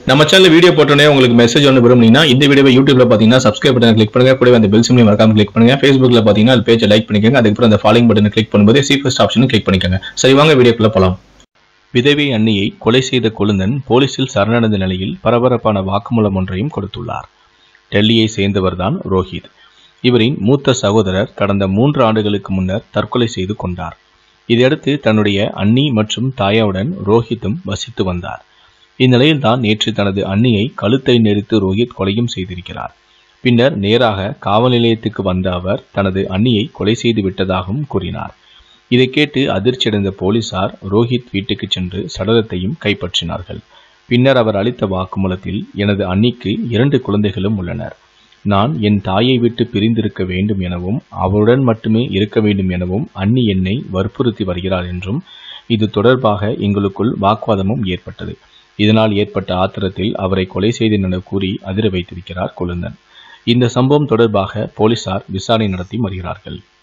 நம்ம channel video போட்டோன்னே உங்களுக்கு மெசேஜ் ஒன்று விரும்புனீங்கன்னா இந்த வீடியோவை யூடியூப்ல பார்த்தீங்கன்னா சப்ஸ்கிரைப் பட்டன் கிளிக் பண்ணுங்க கூடவே அந்த பெல் சிம்லையும் மறக்காம கிளிக் பண்ணுங்க ஃபேஸ்புக்ல பார்த்தீங்கன்னா அது பேஜை லைக் பண்ணிக்கோங்க அதுக்கப்புறம் அந்த ஃபாலோயிங் பட்டனை கிளிக் பண்ணும்போது சி ஃபர்ஸ்ட் ஆப்ஷனும் கிளிக் பண்ணிக்கோங்க சரி வாங்க வீடியோக்குள்ள போலாம் விதவை அண்ணியை கொலை செய்த கொழுந்தன் போலீசில் சரணடைந்த நிலையில் பரபரப்பான வாக்குமூலம் ஒன்றையும் கொடுத்துள்ளார் டெல்லியை சேர்ந்தவர்தான் ரோஹித் இவரின் மூத்த சகோதரர் கடந்த மூன்று ஆண்டுகளுக்கு முன்னர் தற்கொலை செய்து கொண்டார் இதையடுத்து தன்னுடைய அண்ணி மற்றும் தாயாவுடன் ரோஹித்தும் வசித்து வந்தார் இந்நிலையில்தான் நேற்று தனது அண்ணியை கழுத்தை நெரித்து ரோஹித் கொலையும் செய்திருக்கிறார் பின்னர் நேராக காவல் நிலையத்துக்கு வந்த அவர் தனது அண்ணியை கொலை செய்து விட்டதாகவும் கூறினார் இதை கேட்டு அதிர்ச்சியடைந்த போலீசார் ரோஹித் வீட்டுக்கு சென்று சடலத்தையும் கைப்பற்றினார்கள் பின்னர் அவர் அளித்த வாக்குமூலத்தில் எனது அண்ணிக்கு இரண்டு குழந்தைகளும் உள்ளனர் நான் என் தாயை விட்டு பிரிந்திருக்க வேண்டும் எனவும் அவருடன் மட்டுமே இருக்க வேண்டும் எனவும் அண்ணி என்னை வற்புறுத்தி வருகிறார் என்றும் இது தொடர்பாக எங்களுக்குள் வாக்குவாதமும் ஏற்பட்டது இதனால் ஏற்பட்ட ஆத்திரத்தில் அவரை கொலை செய்தேன் என கூறி அதிர வைத்திருக்கிறார் கொழுந்தன் இந்த சம்பவம் தொடர்பாக போலீசார் விசாரணை நடத்தி வருகிறார்கள்